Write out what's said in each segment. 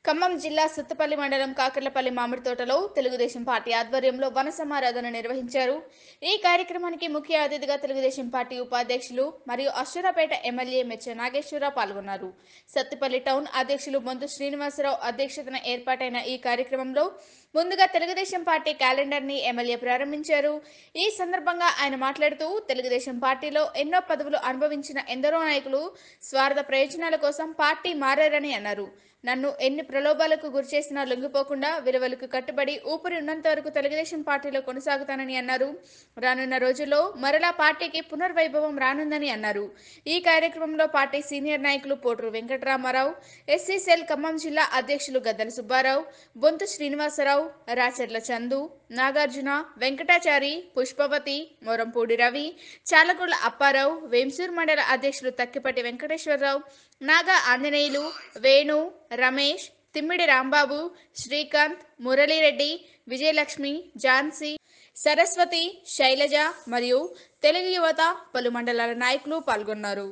ఖమ్మం జిల్లా సుత్తపల్లి మండలం కాకర్లపల్లి మామిడి తోటలో తెలుగుదేశం పార్టీ ఆధ్వర్యంలో వన సమారాధన నిర్వహించారు ఈ కార్యక్రమానికి ముఖ్య అతిథిగా తెలుగుదేశం పార్టీ ఉపాధ్యక్షులు మరియు అశ్వరాపేట ఎమ్మెల్యే మెచ్చ నాగేశ్వరరావు పాల్గొన్నారు సత్తుపల్లి టౌన్ అధ్యక్షులు బొంతు శ్రీనివాసరావు అధ్యక్షతన ఏర్పాటైన ఈ కార్యక్రమంలో ముందుగా తెలుగుదేశం పార్టీ క్యాలెండర్ ని ఎమ్మెల్యే ప్రారంభించారు ఈ సందర్భంగా ఆయన మాట్లాడుతూ తెలుగుదేశం పార్టీలో ఎన్నో పదవులు అనుభవించిన ఎందరో నాయకులు స్వార్థ ప్రయోజనాల కోసం పార్టీ మారారని అన్నారు నన్ను ఎన్ని ప్రలోభాలకు గురిచేసినా లొంగిపోకుండా విలువలకు కట్టుబడి ఊపిరి ఉన్నంత వరకు తెలుగుదేశం పార్టీలో కొనసాగుతానని అన్నారు రానున్న రోజుల్లో మరలా పార్టీకి పునర్వైభవం రానుందని అన్నారు ఈ కార్యక్రమంలో పార్టీ సీనియర్ నాయకులు పోట్రు వెంకటరామారావు ఎస్సీ సెల్ ఖమ్మం జిల్లా అధ్యక్షులు గద్దల సుబ్బారావు బొంతు శ్రీనివాసరావు రాచర్ల చందు నాగార్జున వెంకటాచారి పుష్పవతి మొరంపూడి రవి చాలకుల అప్పారావు వేంసూర్ మండల అధ్యక్షులు తక్కిపట్టి వెంకటేశ్వరరావు నాగా ఆంజనేయులు వేణు రమేష్ తిమ్మిడి రాంబాబు శ్రీకాంత్ మురళీరెడ్డి విజయలక్ష్మి ఝాన్సీ సరస్వతి శైలజ మరియు తెలుగు యువత పలు మండలాల నాయకులు పాల్గొన్నారు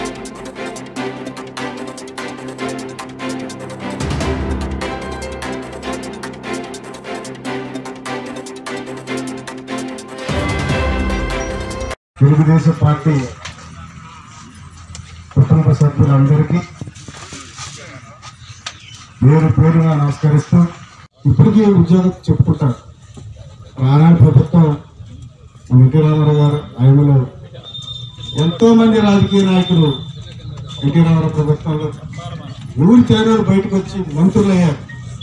తెలుగుదేశం పార్టీ కుటుంబ సభ్యులందరికీ పేరు పేరుగా నమస్కరిస్తూ ఇప్పటికీ ఉద్యోగం చెప్పుకుంటారు ఆనాడు ప్రభుత్వం ఎన్టీ రామారావు గారు ఆయనలో ఎంతో మంది రాజకీయ నాయకులు ఎన్టీ రామారావు ప్రభుత్వంలో ఊరి తేడాలు బయటకు వచ్చి మంత్రులు అయ్యారు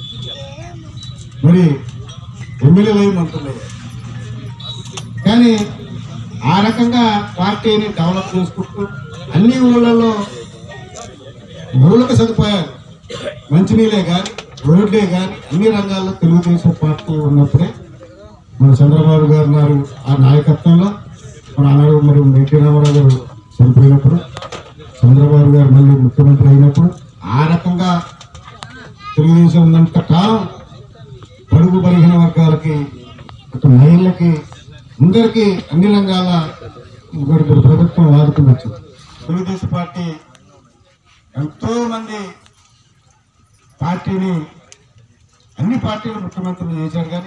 మరి ఎమ్మెల్యేలు అయ్యి మంత్రులు అయ్యారు కానీ ఆ రకంగా పార్టీని డెవలప్ చేసుకుంటూ అన్ని ఊళ్ళల్లో మౌలిక సదుపాయాలు మంచినీళ్ళే కానీ రోడ్లే కానీ అన్ని రంగాల్లో తెలుగుదేశం పార్టీ ఉన్నప్పుడే మన చంద్రబాబు గారు ఉన్నారు ఆ నాయకత్వంలో మన ఆనాడు మరి ఎన్టీ రామారావు గారు చనిపోయినప్పుడు చంద్రబాబు గారు మళ్ళీ ముఖ్యమంత్రి అయినప్పుడు ఆ రకంగా తెలుగుదేశం ఉన్నంత కాలం పడుగు బలహీన వర్గాలకి అటు మహిళలకి అందరికీ అన్ని రంగాల మరి మరి ప్రభుత్వం ఆదుకోవచ్చు తెలుగుదేశం పార్టీ ఎంతో మంది పార్టీని అన్ని పార్టీలు ముఖ్యమంత్రులు చేశారు కానీ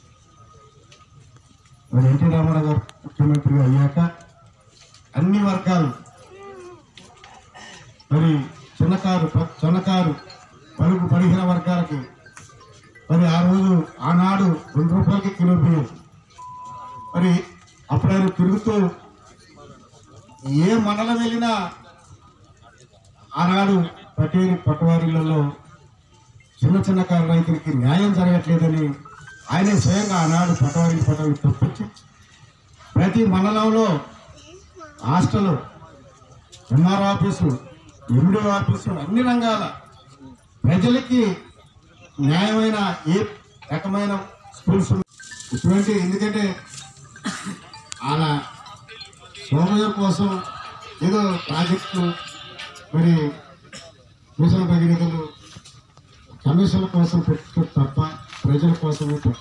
మరి ఎన్టీ రామారావు గారు ముఖ్యమంత్రిగా అయ్యాక అన్ని వర్గాలు మరి చిన్నకారు ప- చిన్నకారు పలుకు పడిగిన వర్గాలకి మరి ఆ రోజు ఆనాడు రెండు రూపాయలకి కిలో బియ్యం మరి అప్పుడు ఆయన తిరుగుతూ ఏ మండలం వెళ్ళినా ఆనాడు పటేరి పట్టువారిలలో చిన్న చిన్న కారు రైతులకి న్యాయం జరగట్లేదని ఆయనే స్వయంగా ఆనాడు పటవారి పటవారి తప్పించి ప్రతి మండలంలో hostel MR office MDO office అన్ని రంగాల ప్రజలకి న్యాయమైన ఏ రకమైన స్కూల్స్ ఇటువంటి ఎందుకంటే అలా సోమయం కోసం ఏదో ప్రాజెక్టులు మరి మిషన్ భగీరథలు కమిషన్ల కోసం పెట్టు తప్ప ప్రజల కోసమే పెట్టు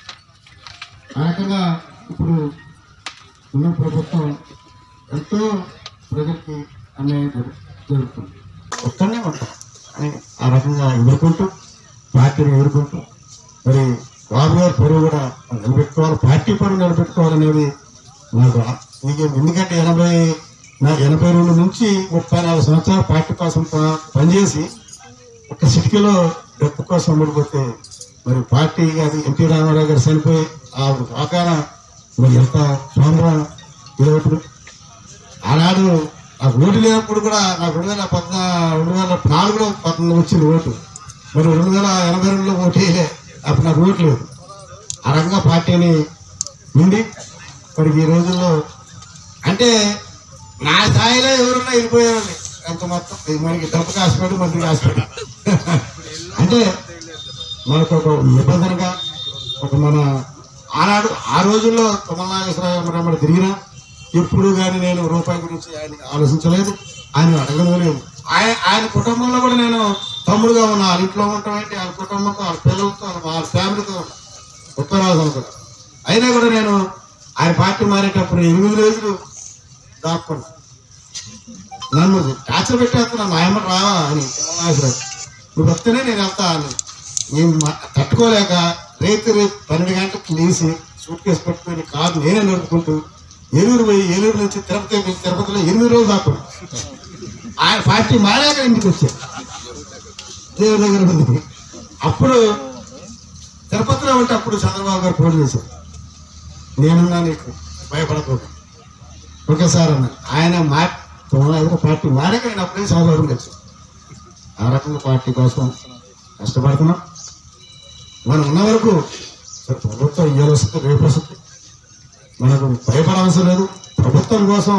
ఆ రకంగా ఇప్పుడు ఉన్న ప్రభుత్వం ఎంతో ప్రజలకి అన్యాయం జరు- జరుగుతుంది ఒక్కనే ఉంటాం అని ఆ రకంగా ఎదుర్కొంటూ పార్టీని ఎదుర్కొంటూ మరి బాబు గారి పరువు కూడా నిలబెట్టుకోవాలి పార్టీ పరువు నిలబెట్టుకోవాలనేది నాకు ఆ- మీకు ఎందుకంటే ఎనభై నా ఎనభై రెండు నుంచి ముప్పై నాలుగు సంవత్సరాలు పార్టీ కోసం ప- పనిచేసి ఒక సిటికీలో డబ్బు కోసం అమ్ముడిపోతే మరి పార్టీ అది ఎన్టీ రామారావు గారు చనిపోయి ఆ ఆకాన మరి ఎంత సోమరం ఇదొకటి ఆనాడు నాకు ఓటు లేనప్పుడు కూడా నాకు రెండు వేల పద్నా రెండు వేల నాలుగులో పద్నాలుగు వచ్చింది ఓటు మరి రెండు వేల ఎనభై రెండులో ఓటు వేయలే అప్పుడు నాకు ఓటు లేదు ఆ రకంగా పార్టీని ఉంది మరి ఈ రోజుల్లో అంటే నా స్థాయిలో ఎవరున్నా వెళ్ళిపోయారండి ఎంత మొత్తం ఇది మనకి డబ్బు కాసిపెట్టి మంత్రి కాసిపెట్టి అంటే మనకు ఒక నిబంధనగా ఒక మన ఆనాడు ఆ రోజుల్లో తుమ్మల నాగేశ్వరరావు తిరిగినా ఎప్పుడు కానీ నేను రూపాయి గురించి ఆయన ఆలోచించలేదు ఆయన అడగను లేదు ఆయన ఆయన కుటుంబంలో కూడా నేను తమ్ముడుగా ఉన్నా వాళ్ళ ఇంట్లో ఉంటాం ఏంటి వాళ్ళ కుటుంబంతో వాళ్ళ పిల్లలతో వాళ్ళ వాళ్ళ ఫ్యామిలీతో ఉన్నా ఉత్తరాజులు కూడా అయినా కూడా నేను ఆయన పార్టీ మారేటప్పుడు ఎనిమిది రోజులు దాక్కున్నా నన్ను టార్చర్ పెట్టేస్తున్నా మా అమ్మ రావా అని నాగేశ్వరరావు నువ్వు వస్తేనే నేను వెళ్తా అని నేను మ- తట్టుకోలేక రేపు రేపు పన్నెండు గంటలకు లేచి సూట్ కేసు పెట్టుకొని కారు నేనే నడుపుకుంటూ ఏలూరు పోయి ఏలూరు నుంచి తిరుపతి పోయి తిరుపతిలో ఎనిమిది రోజులు దాకా ఆయన పార్టీ మారాక ఇంటికి వచ్చాను దేవుడి దగ్గర ఉంది అప్పుడు తిరుపతిలో ఉంటే అప్పుడు చంద్రబాబు గారు ఫోన్ చేశారు నేనున్నా నీకు భయపడకూడదు ఓకే సార్ అన్న ఆయన మా తొమ్మిది పార్టీ మారాక ఆయన అప్పుడే చంద్రబాబు కలిసి ఆ రకంగా పార్టీ కోసం కష్టపడుతున్నాం మనం ఉన్న వరకు సరే ప్రభుత్వం ఇయ్యాలి వస్తుంది రేపు వస్తుంది మనకు భయపడవలసిన లేదు ప్రభుత్వం కోసం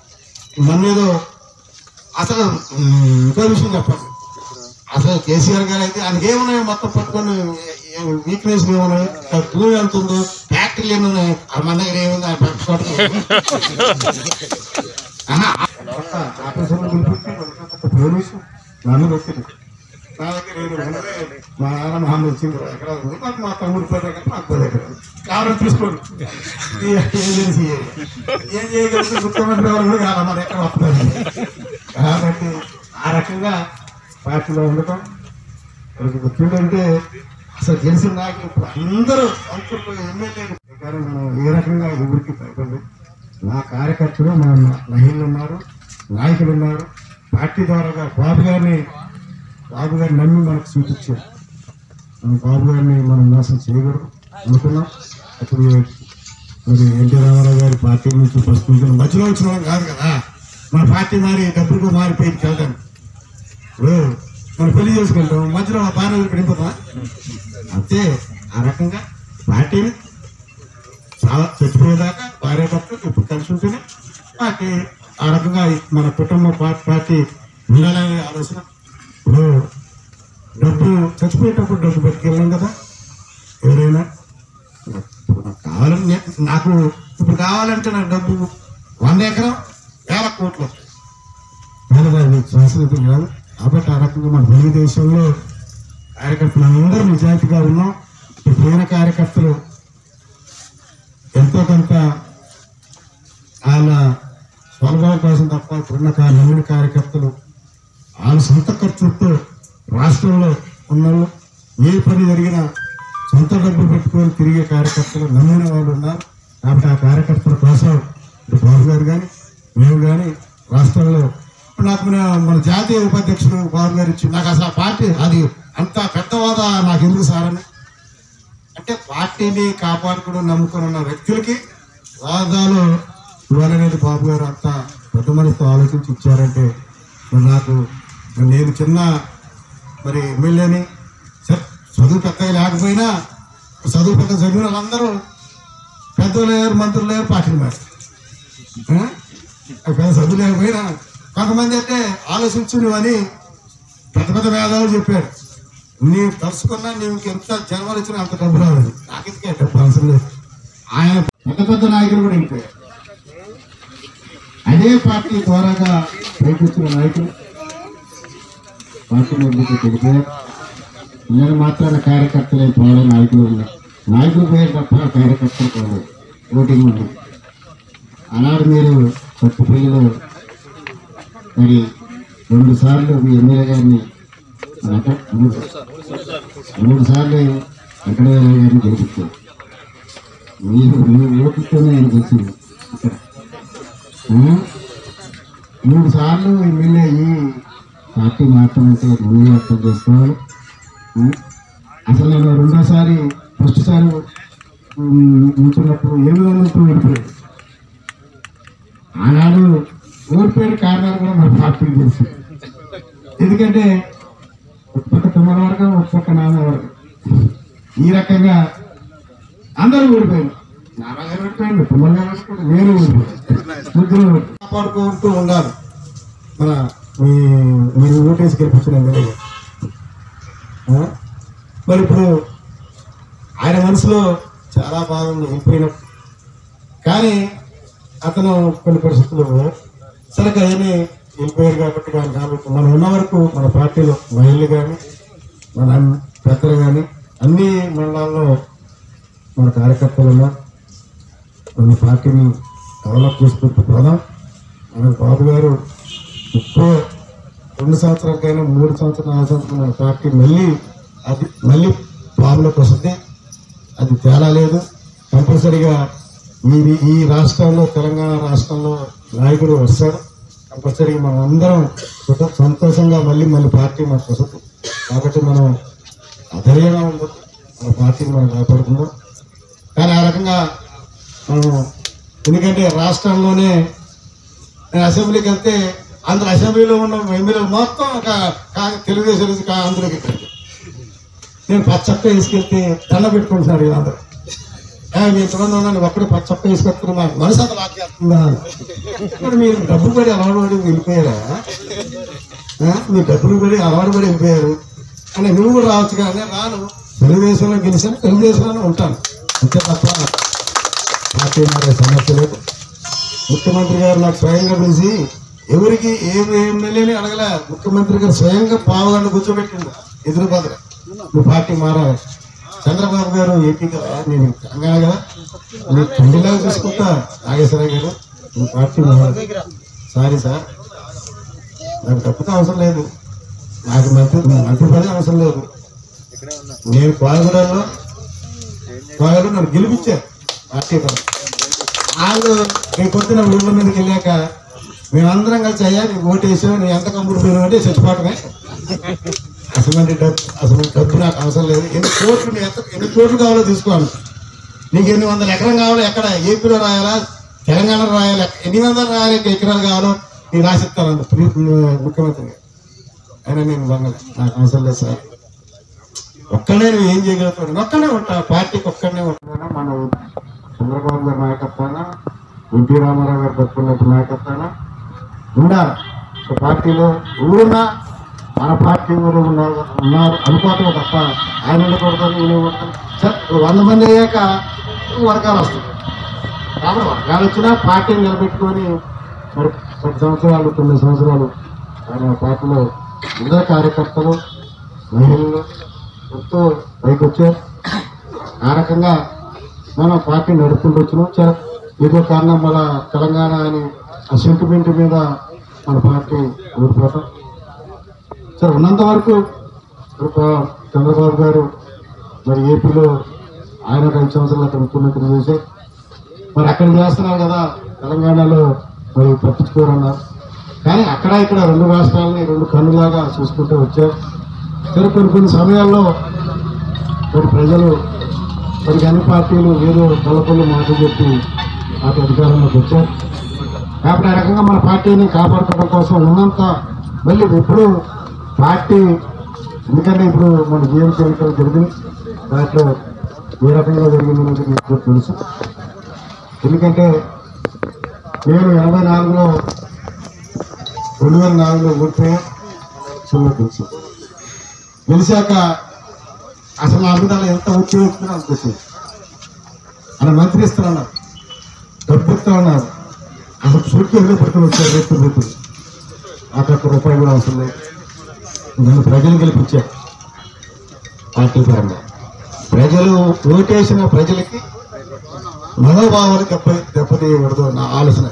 మన ఏదో అసలు ఉమ్, ఇంకో విషయం చెప్పండి అసలు కేసీఆర్ గారు అయితే ఆయనకి ఏమున్నాయో మొత్తం పట్టుకొని వీక్నెస్ ఏమున్నాయి భూమి ఎంత ఉందో ఫ్యాక్టరీలు ఎన్ని ఉన్నాయి ఆ మన దగ్గర ఏముంది ఆయన పట్టుకోవడం ఆహా, ఆఫీసర్లు పిలిపించి ఒక పోలీసు నన్ను పెట్టింది నా దగ్గర ఏడు ఉన్నదే మా నాన్న మా అమ్మ ఇచ్చింది ఎక్కడ ఉంది మాకు మా తమ్ముడు పది దగ్గర నాకు పది దగ్గర కావాలి తీసుకోండి ఈ ఏజెన్సీ ఏం చేయగలిగితే ముఖ్యమంత్రి ఎవరు కూడా కాదు మన ఎక్కడ వస్తుంది కాబట్టి ఆ రకంగా పార్టీలో ఉండటం మనకి ముఖ్యమంటే అసలు తెలిసిన నాకు ఇప్పుడు అందరూ మంత్రులు ఎమ్మెల్యేలు కానీ మనం ఏ రకంగా ఎవరికి భయపడి నా కార్యకర్తలు మా మహిళలు ఉన్నారు నాయకులు ఉన్నారు పార్టీ ద్వారా బాబు గారిని బాబు గారిని నమ్మి మనకు సూచించారు మనం బాబు గారిని మనం మోసం చేయకూడదు అనుకున్నాం అప్పుడు మరి ఎన్టీ రామారావు గారి పార్టీ నుంచి ప్రస్తుతం మధ్యలో వచ్చిన వాళ్ళం కాదు కదా మన పార్టీ మారి డబ్బులకు మారిపోయి వెళ్తాం ఇప్పుడు మనం పెళ్లి చేసుకుంటాం మధ్యలో ఆ భార్య వెళ్ళిపోతాం అంతే ఆ రకంగా పార్టీని చాలా చచ్చిపోయేదాకా భార్య భర్తలు ఇప్పుడు కలిసి ఉంటేనే పార్టీ ఆ రకంగా మన కుటుంబ పా- పార్టీ ఉండాలనే ఆలోచన ఇప్పుడు డబ్బు చచ్చిపోయేటప్పుడు డబ్బు పట్టుకెళ్ళాం కదా ఎవరైనా ఇప్పుడు నాకు కావాలని నే- నాకు ఇప్పుడు కావాలంటే నాకు డబ్బు వంద ఎకరం వేల కోట్లు వస్తాయి. పేదవారి శాస్త్రజ్ఞులు కాదు కాబట్టి ఆ రకంగా మన తెలుగుదేశంలో కార్యకర్తలు అందరూ నిజాయితీగా ఉన్నాం ఇప్పుడు పోయిన కార్యకర్తలు ఎంతో కొంత వాళ్ళ స్వల్భావం కోసం తప్ప ఇప్పుడున్న కా- నమ్మిన కార్యకర్తలు వాళ్ళ సొంత ఖర్చులతో రాష్ట్రంలో ఉన్నోళ్ళు ఏ పని జరిగినా సొంత డబ్బులు పెట్టుకొని తిరిగే కార్యకర్తలు నమ్మిన వాళ్ళు ఉన్నారు కాబట్టి ఆ కార్యకర్తల కోసం ఇటు బాబు గారు కానీ మేము కానీ రాష్ట్రంలో ఇప్పుడు నాకు మన మన జాతీయ ఉపాధ్యక్షుడు బాబు గారు ఇచ్చి నాకు అసలు ఆ పార్టీ అది అంత పెద్ద హోదా నాకు ఎందుకు సారని అంటే పార్టీని కాపాడుకుని నమ్ముకుని ఉన్న వ్యక్తులకి హోదాలో ఇవ్వాలనేది బాబు గారు అంత పెద్ద మనసుతో ఆలోచించి ఇచ్చారంటే మరి నాకు మరి నేను చిన్న మరి ఎమ్మెల్యేని సరే చదువు పెద్దగా లేకపోయినా చదువు పెద్ద చదివిన వాళ్ళందరూ పెద్దలు లేరు మంత్రులు లేరు పార్టీలు మరి పెద్ద చదువు లేకపోయినా కొంతమంది అయితే ఆలోచించు నువ్వని పెద్ద పెద్ద వేదాలు చెప్పారు నీవు తలుసుకున్నా నీవు ఎంత జన్మలు ఇచ్చినా అంత డబ్బు రావాలి నాకు ఇందుకే డబ్బు అవసరం లేదు ఆయన పెద్ద పెద్ద నాయకులు కూడా వెళ్ళిపోయారు అదే పార్టీ ద్వారాగా ప్రయత్నించిన నాయకులు పార్టీ నిర్మించి వెళ్ళిపోయారు నేను మాత్రాన కార్యకర్తలే పోవడం నాయకులు ఉన్నారు నాయకులు పోయారు తప్ప కార్యకర్తలు పోలేదు ఓటింగ్ ఉంది ఆనాడు మీరు కొత్తపల్లిలో మరి రెండు సార్లు మీ ఎమ్మెల్యే గారిని అక్కడ మూడు మూడు సార్లు వెంకటరావు గారిని గెలిపించారు మీరు మీ ఓటుతోనే ఆయనకు వచ్చింది ఇక్కడ ఆ? మూడు సార్లు ఎమ్మెల్యే అయ్యి పార్టీ మాత్రమంటే నువ్వే అర్థం చేసుకోవాలి ఆ? అసలు నేను రెండోసారి ఫస్ట్ సారి ఉంటున్నప్పుడు ఎనిమిది వందలతో ఓడిపోయాడు ఆనాడు ఓడిపోయిన కారణాలు కూడా మన పార్టీకి తెలుసు ఎందుకంటే ఒక పక్క తుమ్మల వర్గం ఒక పక్క నాన్న వర్గం ఈ రకంగా అందరూ ఓడిపోయారు నాన్నగారు ఓడిపోయాడు తుమ్మల గారు ఓడిపోయాడు నేను ఓడిపోయాను ముగ్గురు ఓడిపోయారు. కాపాడుకుంటూ ఉండాలి మన మీ మీరు ఓటేసి గెలిపించిన ఎమ్మెల్యే గారు. ఆ? మరి ఇప్పుడు ఆయన మనసులో చాలా బాగుంది వెళ్ళిపోయిన కానీ అతను కొన్ని పరిస్థితుల్లో సరే అవన్నీ వెళ్ళిపోయారు కాబట్టి మనం కాబట్టి మనం ఉన్న వరకు మన పార్టీలో మహిళలు కానీ మన అన్న- పెద్దలు కానీ అన్ని మండలాల్లో మన కార్యకర్తలు ఉన్నారు మన పార్టీని డెవలప్ చేసుకుంటూ పోదాం మన బాబు గారు ఎక్కువ రెండు సంవత్సరాలకైనా మూడు సంవత్సరాలు నాలుగు సంవత్సరాలు మన పార్టీ మళ్ళీ అది మళ్ళీ ఫామ్లోకి వస్తుంది అది తేడా లేదు కంపల్సరిగా ఈ ఈ రాష్ట్రంలో తెలంగాణ రాష్ట్రంలో నాయకుడు వస్తాడు కంపల్సరిగా మనం అందరం సుఖ- సంతోషంగా మళ్ళీ మళ్ళీ పార్టీ మనకు వస్తుంది కాబట్టి మనం అధైర్యంగా ఉండదు మన పార్టీని మనం కాపాడుకుందాం కానీ ఆ రకంగా మనం ఎందుకంటే రాష్ట్రంలోనే నేను అసెంబ్లీకి వెళ్తే అందరు అసెంబ్లీలో ఉన్న ఎమ్మెల్యేలు మొత్తం ఒక కా- తెలుగుదేశం నుంచి కా- అందులోకి ఎక్కారు. నేను పచ్చక్క వేసుకెళ్తే దండ పెట్టుకుంటున్నాడు వీళ్ళందరూ "ఏ, మీ ఇంతమంది ఉన్నాను ఒక్కడే పచ్చక్క వేసుకొస్తున్నా మనసు అంత లాక్కేస్తుందా మరి మీరు డబ్బులు పడి అలవాటు పడి వెళ్ళిపోయారా ఆ? మీరు డబ్బులు పడి అలవాటు పడి వెళ్ళిపోయారు అని నువ్వు కూడా రావచ్చు కానీ రాను తెలుగుదేశంలో గెలిచాను తెలుగుదేశంలోనే ఉంటాను అంతే తప్ప పార్టీ మారే సమస్య లేదు ముఖ్యమంత్రి గారు నాకు స్వయంగా పిలిచి ఎవరికి ఏం ఎమ్మెల్యేని అడగలే ముఖ్యమంత్రి గారు స్వయంగా పావుగంట కూర్చోబెట్టిండు ఎదురు బదులు నువ్వు పార్టీ మారాలి చంద్రబాబు గారు ఏపీ కదా నేను తెలంగాణ కదా నువ్వు తండ్రిలాగా చూసుకుంటా నాగేశ్వరరావు గారు నువ్వు పార్టీ మారాలి సారీ సార్ నాకు తప్పితే అవసరం లేదు నాకు మంత్రి మంత్రి పదవి అవసరం లేదు నేను కోయగూడలో కోయగూడ నన్ను గెలిపించారు పార్టీ పదవి వాళ్ళు రేపు పొద్దున ఊళ్ళ మీదకి వెళ్ళాక మేమందరం కలిసి అయ్యా నీకు ఓటు వేసావు నీ ఎంత కమ్ముడు పోయినావు అంటే చచ్చిపోవటమే అసలు డబ్బు అసలు డబ్బు నాకు అవసరం లేదు ఎన్ని కోట్లు నీ ఎంత ఎన్ని కోట్లు కావాలో తీసుకోవాలి నీకు ఎన్ని వందల ఎకరం కావాలో ఎక్కడ ఏపీలో రాయాలా తెలంగాణలో రాయాలా ఎన్ని వందల రాయాలి ఎన్ని ఎకరాలు కావాలో నేను రాసిస్తాను అంత ప్రీ- ముఖ్యమంత్రి గారు. అయినా నేను వంగలే నాకు అవసరం లేదు సార్ ఒక్కడే నువ్వు ఏం చేయగలుగుతాడు ఒక్కడే ఉంటా పార్టీకి ఒక్కడనే ఉంటాను మన చంద్రబాబు గారి నాయకత్వాన ఎన్టీ రామారావు గారు పట్టుకున్నట్టు నాయకత్వాన ఉండాలి ఒక పార్టీలో ఊరున్నా మన పార్టీ ఊరు ఉన్నారు ఉన్నారు అనుకోవటం తప్ప ఆయన ఉండకూడదు ఈయన ఉండకూడదు సరే ఓ వంద మంది అయ్యాక వర్గాలు వస్తాయి కాబట్టి వర్గాలు వచ్చినా పార్టీని నిలబెట్టుకొని మరి పది సంవత్సరాలు తొమ్మిది సంవత్సరాలు ఆయన పార్టీలో అందరు కార్యకర్తలు మహిళలు ఎంతో పైకి వచ్చారు ఆ రకంగా మనం పార్టీ నడుపుకుంటూ వచ్చినాం చాలా ఏదో కారణం మన తెలంగాణ అని ఆ సెంటిమెంట్ మీద మన పార్టీ ఓడిపోతాం సరే ఉన్నంత వరకు ఇప్పుడు ప- చంద్రబాబు గారు మరి ఏపీలో ఆయన ఒక ఐదు సంవత్సరాలు అక్కడ ముఖ్యమంత్రి చేసి మరి అక్కడ చేస్తున్నారు కదా తెలంగాణలో మరి పట్టించుకోరన్నారు కానీ అక్కడ ఇక్కడ రెండు రాష్ట్రాలని రెండు కన్నులాగా చూసుకుంటూ వచ్చారు సరే కొన్ని కొన్ని సమయాల్లో మరి ప్రజలు మరి అన్ని పార్టీలు ఏదో కలపల్లి మాటలు చెప్పి పార్టీ అధికారంలోకి వచ్చారు కాబట్టి ఆ రకంగా మన పార్టీని కాపాడుకోవడం కోసం ఉన్నంత మళ్ళీ ఎప్పుడు పార్టీ ఎందుకంటే ఇప్పుడు మన జీఎంసీ ఎన్నికలు జరిగింది దాంట్లో ఏ రకంగా జరిగింది అనేది మీకు కూడా తెలుసు ఎందుకంటే నేను ఎనభై నాలుగులో రెండు వేల నాలుగులో ఓడిపోయా సున్నా తెలుసు గెలిచాక అసలు నా మీద ఎంత వచ్చి వచ్చిందో అంత వచ్చింది ఆయన మంత్రి ఇస్తున్నారు డబ్బు ఇస్తా ఉన్నారు అసలు సూట్ కేసులో పట్టుకుని వచ్చారు రేపు రేపు నాకు ఒక్క రూపాయి కూడా అవసరం లేదు నన్ను ప్రజలు గెలిపించారు పార్టీ పరంగా ప్రజలు ఓటేసిన ప్రజలకి మనోభావాలు దెబ్బ దెబ్బతీయకూడదు నా ఆలోచన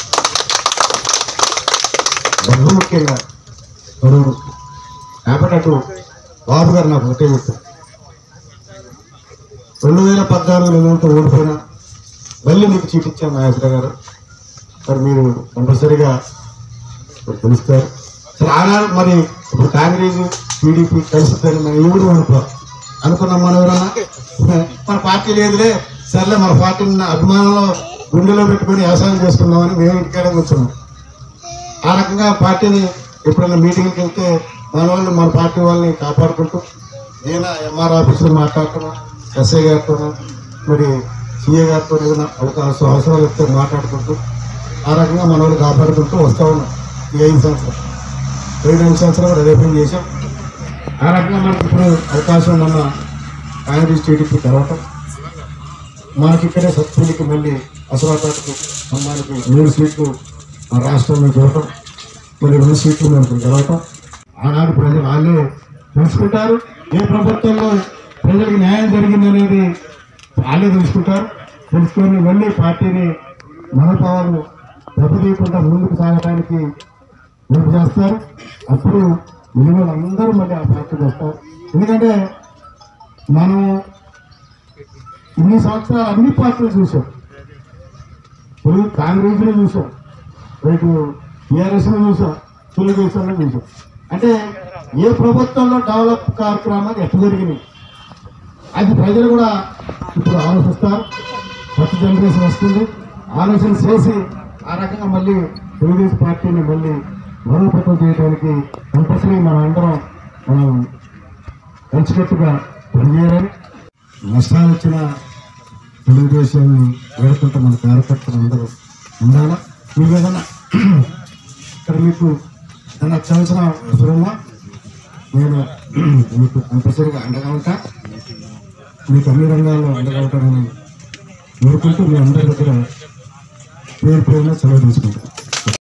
బహు ముఖ్యంగా బరువు ముఖ్యం. కాబట్టి అటు బాబు గారు నాకు ఒకటే చెప్పారు రెండు వేల పద్నాలుగు నేను ఓడిపోయినా మళ్ళీ మీకు చీట్ ఇచ్చాను నాగేశ్వర గారు మరి మీరు కంపల్సరీగా మరి తెలుస్తారు సరే ఆనాడు మరి ఇప్పుడు కాంగ్రెస్ టీడీపీ కలుస్తుందని మనం ఎవరు అనుకో అనుకున్నాం మనం ఎవరన్నా మన పార్టీ లేదులే సర్లే మన పార్టీని అభిమానంలో గుండెలో పెట్టుకొని వ్యవసాయం చేసుకుందామని మేము ఇంటికాడే కూర్చున్నాం ఆ రకంగా పార్టీని ఎప్పుడైనా మీటింగ్కి వెళ్తే మన వాళ్ళు మన పార్టీ వాళ్ళని కాపాడుకుంటూ నేను ఎంఆర్ ఆఫీసులో మాట్లాడుతున్నా ఎస్ఐ గారితో మరి సిఏ గారితో ఏదైనా అవకాశం అవసరాలు వస్తే మాట్లాడుకుంటూ ఆ రకంగా మన వాళ్ళు కాపాడుకుంటూ వస్తూ ఉన్నాం ఈ ఐదు సంవత్సరాలు ఐదు ఐదు సంవత్సరాలు కూడా అదే పని చేశాం ఆ రకంగా మనకి ఇప్పుడు అవకాశం ఉన్న కాంగ్రెస్ టీడీపీ కలవటం మనకి ఇక్కడే సత్పూడికి మళ్ళీ అసలాటానికి అమ్మాయికి మూడు సీట్లు మన రాష్ట్రం నుంచి ఇవ్వటం మరి రెండు సీట్లు మనకు గెలవటం ఆనాడు ప్రజలు వాళ్ళే తెలుసుకుంటారు ఏ ప్రభుత్వంలో ప్రజలకు న్యాయం జరిగిందనేది వాళ్ళే తెలుసుకుంటారు తెలుసుకొని మళ్ళీ పార్టీని మనోభావాలు దెబ్బతీయకుండా ముందుకు సాగడానికి రేపు చేస్తారు అప్పుడు మిగిలిన అందరూ మళ్ళీ ఆ పార్టీకి వస్తారు ఎందుకంటే మనం ఇన్ని సంవత్సరాలు అన్ని పార్టీలు చూసాం ఇప్పుడు కాంగ్రెస్లో చూసాం రేపు టీఆర్ఎస్లో చూసాం తెలుగుదేశంలో చూసాం అంటే ఏ ప్రభుత్వంలో డెవలప్ కార్యక్రమాలు ఎట్లా జరిగినాయి అది ప్రజలు కూడా ఇప్పుడు ఆలోచిస్తారు కొత్త జనరేషన్ వస్తుంది ఆలోచన చేసి ఆ రకంగా మళ్ళీ తెలుగుదేశం పార్టీని మళ్ళీ బలోపేతం చేయడానికి కంపల్సరీ మనం అందరం మనం కలిసికట్టుగా పనిచేయాలని నష్టాలు వచ్చిన తెలుగుదేశాన్ని వేడుకుంటే మన కార్యకర్తలు అందరూ ఉండాలా మీకు ఏదన్నా ఇక్కడ మీకు ఏదన్నా అత్యవసరం అవసరమా నేను మీకు కంపల్సరీగా అండగా ఉంటా మీకు అన్ని రంగాల్లో అండగా ఉంటానని కోరుకుంటూ మీ అందరి దగ్గర పేరు పేరున సెలవు తీసుకుంటాను